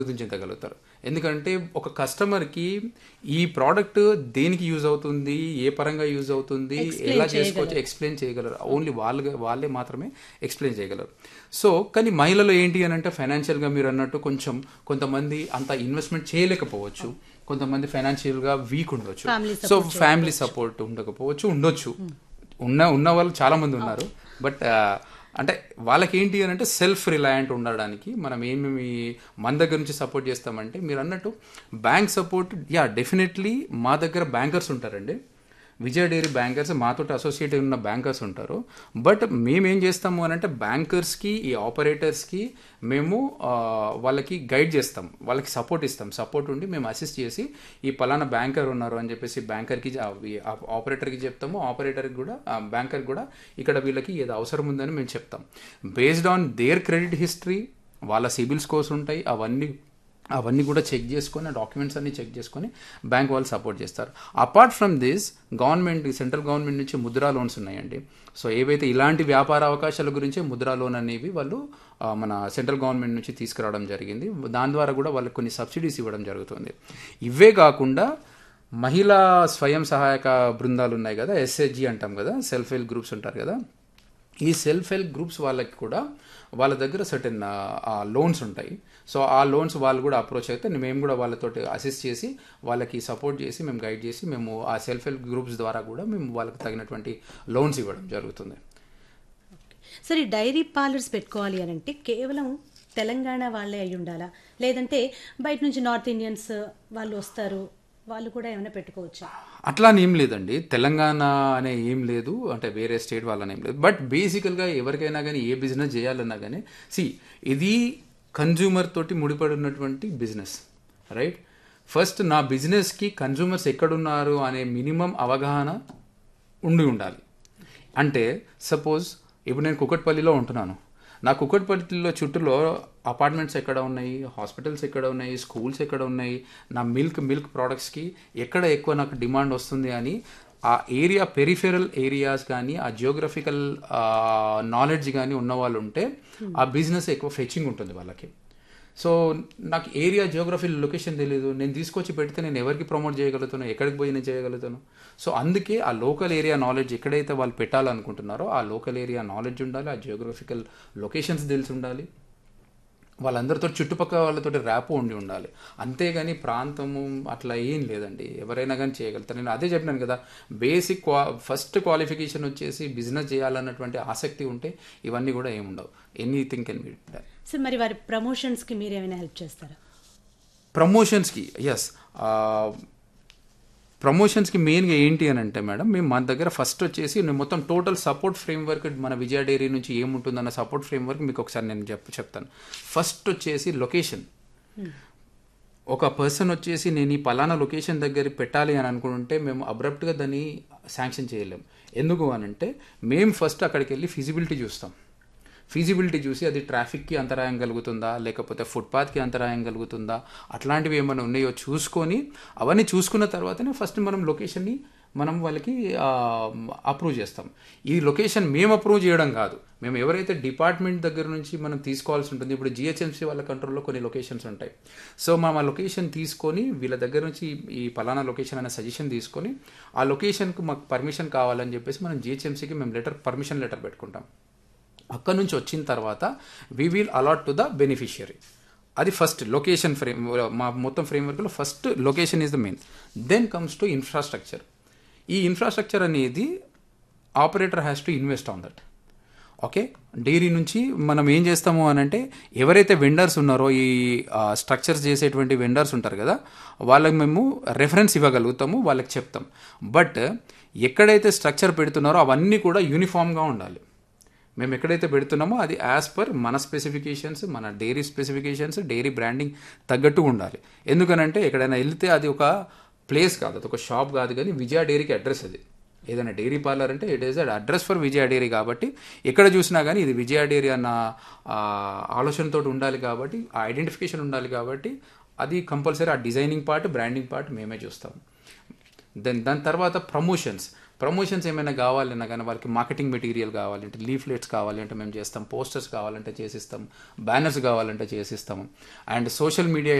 చెందగలుగుతారు ఎందుకంటే ఒక కస్టమర్కి ఈ ప్రోడక్ట్ దేనికి యూజ్ అవుతుంది ఏ పరంగా యూజ్ అవుతుంది ఎలా చేసుకోవచ్చు ఎక్స్ప్లెయిన్ చేయగలరు ఓన్లీ వాళ్ళు వాళ్ళే మాత్రమే ఎక్స్ప్లెయిన్ చేయగలరు సో కానీ మహిళలు ఏంటి అని అంటే ఫైనాన్షియల్గా మీరు అన్నట్టు కొంచెం కొంతమంది అంత ఇన్వెస్ట్మెంట్ చేయలేకపోవచ్చు కొంతమంది ఫైనాన్షియల్గా వీక్ ఉండొచ్చు సో ఫ్యామిలీ సపోర్ట్ ఉండకపోవచ్చు ఉండొచ్చు ఉన్న ఉన్న వాళ్ళు చాలా మంది ఉన్నారు బట్ అంటే వాళ్ళకి ఏంటి అని అంటే సెల్ఫ్ రిలయంట్ ఉండడానికి మనం ఏమేమి మన దగ్గర నుంచి సపోర్ట్ చేస్తామంటే మీరు అన్నట్టు బ్యాంక్ సపోర్ట్ యా డెఫినెట్లీ మా దగ్గర బ్యాంకర్స్ ఉంటారండి విజయ డైరీ బ్యాంకర్స్ మాతో అసోసియేట్ ఉన్న బ్యాంకర్స్ ఉంటారు బట్ మేము ఏం చేస్తాము అని అంటే బ్యాంకర్స్కి ఈ ఆపరేటర్స్కి మేము ఆ, వాళ్ళకి గైడ్ చేస్తాం వాళ్ళకి సపోర్ట్ ఇస్తాం సపోర్ట్ ఉండి మేము అసిస్ట్ చేసి ఈ పలానా బ్యాంకర్ ఉన్నారు అని చెప్పేసి బ్యాంకర్కి ఆపరేటర్కి చెప్తాము ఆపరేటర్కి కూడా బ్యాంకర్కి కూడా ఇక్కడ వీళ్ళకి ఏదో అవసరం ఉందని మేము చెప్తాం based on their credit history వాళ్ళ సిబిల్ స్కోర్స్ ఉంటాయి అవన్నీ అవన్నీ కూడా చెక్ చేసుకొని ఆ డాక్యుమెంట్స్ అన్ని చెక్ చేసుకొని బ్యాంక్ వాళ్ళు సపోర్ట్ చేస్తారు apart from this government central government నుంచి ముద్రా లోన్స్ ఉన్నాయండి సో ఏవైతే ఇలాంటి వ్యాపార అవకాశాల గురించి ముద్రా లోన్ అనేవి వాళ్ళు ఆ, మన సెంట్రల్ గవర్నమెంట్ నుంచి తీసుకురావడం జరిగింది దాని ద్వారా కూడా వాళ్ళకి కొన్ని సబ్సిడీస్ ఇవ్వడం జరుగుతుంది ఇవే కాకుండా మహిళా స్వయం సహాయక బృందాలు ఉన్నాయి కదా ఎస్హెచ్జి అంటాం కదా సెల్ఫ్ హెల్ప్ గ్రూప్స్ ఉంటారు కదా ఈ సెల్ఫ్ హెల్ప్ గ్రూప్స్ వాళ్ళకి కూడా వాళ్ళ దగ్గర సర్టెన్ లోన్స్ ఉంటాయి సో ఆ లోన్స్ వాళ్ళు కూడా అప్రోచ్ అయితే మేము కూడా వాళ్ళతోటి అసిస్ట్ చేసి వాళ్ళకి సపోర్ట్ చేసి మేము గైడ్ చేసి మేము ఆ సెల్ఫ్ హెల్ప్ గ్రూప్స్ ద్వారా కూడా మేము వాళ్ళకి తగినటువంటి లోన్స్ ఇవ్వడం జరుగుతుంది సరే ఈ డైరీ పార్లర్స్ పెట్టుకోవాలి అని అంటే కేవలం తెలంగాణ వాళ్ళే అయి ఉండాలా లేదంటే బయట నుంచి నార్త్ ఇండియన్స్ వాళ్ళు వస్తారు వాళ్ళు కూడా ఏమైనా పెట్టుకోవచ్చా అట్లా అని ఏం లేదండి తెలంగాణ అనే ఏం లేదు అంటే వేరే స్టేట్ వాళ్ళని ఏం లేదు బట్ బేసికల్గా ఎవరికైనా కానీ ఏ బిజినెస్ చేయాలన్నా కానీ సి ఇది కన్జ్యూమర్ తోటి ముడిపడి ఉన్నటువంటి బిజినెస్ రైట్ ఫస్ట్ నా బిజినెస్కి కన్జ్యూమర్స్ ఎక్కడున్నారు అనే మినిమం అవగాహన ఉండి ఉండాలి అంటే సపోజ్ ఇప్పుడు నేను కుకట్పల్లిలో ఉంటున్నాను నా కుకట్పల్లిలో చుట్టూలో అపార్ట్మెంట్స్ ఎక్కడ ఉన్నాయి హాస్పిటల్స్ ఎక్కడ ఉన్నాయి స్కూల్స్ ఎక్కడ ఉన్నాయి నా మిల్క్ మిల్క్ ప్రోడక్ట్స్కి ఎక్కడ ఎక్కువ నాకు డిమాండ్ వస్తుంది అని ఆ ఏరియా పెరిఫెరల్ ఏరియాస్ కానీ ఆ జియోగ్రఫికల్ నాలెడ్జ్ కానీ ఉన్న వాళ్ళు ఉంటే ఆ బిజినెస్ ఎక్కువ ఫెచింగ్ ఉంటుంది వాళ్ళకి సో నాకు ఏరియా జియోగ్రఫీ లొకేషన్ తెలియదు నేను తీసుకొచ్చి పెడితే నేను ఎవరికి ప్రమోట్ చేయగలుగుతాను ఎక్కడికి పోయి నేను చేయగలుగుతాను సో అందుకే ఆ లోకల్ ఏరియా నాలెడ్జ్ ఎక్కడైతే వాళ్ళు పెట్టాలనుకుంటున్నారో ఆ లోకల్ ఏరియా నాలెడ్జ్ ఉండాలి ఆ జియోగ్రఫికల్ లొకేషన్స్ తెలిసి ఉండాలి వాళ్ళందరితో చుట్టుపక్కల వాళ్ళతో ర్యాప్ ఉండి ఉండాలి అంతేగాని ప్రాంతము అట్లా ఏం లేదండి ఎవరైనా కానీ చేయగలుగుతారు నేను అదే చెప్పినాను కదా బేసిక్ క్వా ఫస్ట్ క్వాలిఫికేషన్ వచ్చేసి బిజినెస్ చేయాలన్నటువంటి ఆసక్తి ఉంటే ఇవన్నీ కూడా ఏముండవు anything can be done so మరి వారి ప్రమోషన్స్కి మీరు ఏమైనా హెల్ప్ చేస్తారా ప్రమోషన్స్కి ఎస్ ప్రమోషన్స్కి మెయిన్గా ఏంటి అని అంటే మేడం మేము మన దగ్గర ఫస్ట్ వచ్చేసి నేను మొత్తం టోటల్ సపోర్ట్ ఫ్రేమ్వర్క్ మన విజయ డైరీ నుంచి ఏముంటుందన్న సపోర్ట్ ఫ్రేమ్వర్క్ మీకు ఒకసారి నేను చెప్ చెప్తాను ఫస్ట్ వచ్చేసి లొకేషన్ ఒక పర్సన్ వచ్చేసి నేను ఈ పలానా లొకేషన్ దగ్గర పెట్టాలి అని అనుకుంటే మేము అబ్రప్ట్గా దాన్ని శాంక్షన్ చేయలేం ఎందుకు అని అంటే మేము ఫస్ట్ అక్కడికి వెళ్ళి ఫిజిబిలిటీ చూస్తాం ఫీజిబిలిటీ చూసి అది ట్రాఫిక్కి అంతరాయం కలుగుతుందా లేకపోతే ఫుట్పాత్కి అంతరాయం కలుగుతుందా అట్లాంటివి ఏమైనా ఉన్నాయో చూసుకొని అవన్నీ చూసుకున్న తర్వాతనే ఫస్ట్ మనం లొకేషన్ని మనం వాళ్ళకి అప్రూవ్ చేస్తాం ఈ లొకేషన్ మేము అప్రూవ్ చేయడం కాదు మేము ఎవరైతే డిపార్ట్మెంట్ దగ్గర నుంచి మనం తీసుకోవాల్సి ఉంటుంది ఇప్పుడు జిహెచ్ఎంసీ వాళ్ళ కంట్రోల్లో కొన్ని లొకేషన్స్ ఉంటాయి సో మనం ఆ లొకేషన్ తీసుకొని వీళ్ళ దగ్గర నుంచి ఈ పలానా లొకేషన్ అనే సజెషన్ తీసుకొని ఆ లొకేషన్కి మాకు పర్మిషన్ కావాలని చెప్పేసి మనం జిహెచ్ఎంసీకి మేము లెటర్ పర్మిషన్ లెటర్ పెట్టుకుంటాం అక్కడ నుంచి వచ్చిన తర్వాత we will allot to the beneficiary అది ఫస్ట్ లొకేషన్ ఫ్రేమ్ మా మొత్తం ఫ్రేమ్వర్క్లో first location is the main then comes to infrastructure ఈ ఇన్ఫ్రాస్ట్రక్చర్ అనేది operator has to invest on that okay dairy నుంచి మనం ఏం చేస్తాము అని అంటే ఎవరైతే వెండర్స్ ఉన్నారో ఈ స్ట్రక్చర్స్ చేసేటువంటి వెండర్స్ ఉంటారు కదా వాళ్ళకి మేము రెఫరెన్స్ ఇవ్వగలుగుతాము వాళ్ళకి చెప్తాం బట్ ఎక్కడైతే స్ట్రక్చర్ పెడుతున్నారో అవన్నీ కూడా యూనిఫామ్గా ఉండాలి మేము ఎక్కడైతే పెడుతున్నామో అది యాజ్ పర్ మన స్పెసిఫికేషన్స్ మన డైరీ స్పెసిఫికేషన్స్ డైరీ బ్రాండింగ్ తగ్గట్టు ఉండాలి ఎందుకనంటే ఎక్కడైనా వెళ్తే అది ఒక ప్లేస్ కాదు అది ఒక షాప్ కాదు కానీ విజయ డైరీకి అడ్రస్ అది ఏదైనా డైరీ పార్లర్ అంటే it is ad address for Vijaya dairy కాబట్టి ఎక్కడ చూసినా కానీ ఇది విజయ డైరీ అన్న ఆలోచనతో ఉండాలి కాబట్టి ఆ ఐడెంటిఫికేషన్ ఉండాలి కాబట్టి అది కంపల్సరీ ఆ డిజైనింగ్ పార్ట్ బ్రాండింగ్ పార్ట్ మేమే చూస్తాం దెన్ దాని తర్వాత ప్రమోషన్స్ ప్రమోషన్స్ ఏమైనా కావాలన్నా కానీ వాళ్ళకి మార్కెటింగ్ మెటీరియల్ కావాలంటే లీఫ్లెట్స్ కావాలంటే మేము చేస్తాం పోస్టర్స్ కావాలంటే చేసిస్తాం బ్యానర్స్ కావాలంటే చేసిస్తాము అండ్ సోషల్ మీడియా